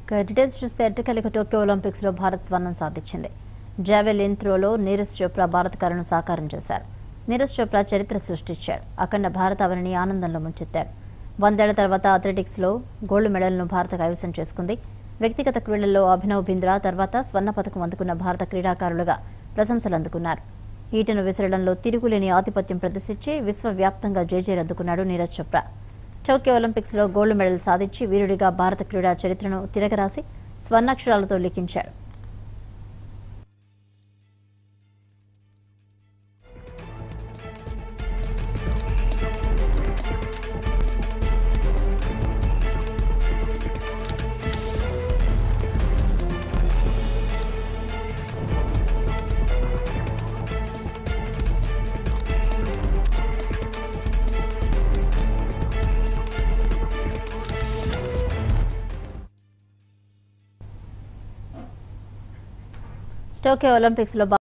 ఇక డీటెయిల్స్ చూస్తే ఎట్టకేలకు టోక్యో ఒలింపిక్స్లో భారత్ స్వర్ణం సాధించింది జావెలిన్ త్రోలో నీరజ్ చోప్రా భారత కళను సాకారం చేశారు నీరజ్ చోప్రా చరిత్ర సృష్టించాడు అఖండ భారత అవనిని ఆనందంలో ముంచెత్తాడు వందేళ్ల తర్వాత అథ్లెటిక్స్లో గోల్డ్ మెడల్ను భారత కైవసం చేసుకుంది వ్యక్తిగత క్రీడల్లో అభినవ్ బింద్రా తర్వాత స్వర్ణ పథకం అందుకున్న భారత క్రీడాకారులుగా ప్రశంసలు అందుకున్నారు ఈటను విసరడంలో తిరుగులేని ఆధిపత్యం ప్రదర్శించి విశ్వవ్యాప్తంగా జేజేలు అందుకున్నాడు నీరజ్ చోప్రా టోక్యో ఒలింపిక్స్లో గోల్డ్ మెడల్ సాధించి వీరుడిగా భారత క్రీడా చరిత్రను తిరగరాసి స్వర్ణాక్షరాలతో లిఖించాడు టోక్యో ఒలింపిక్స్లో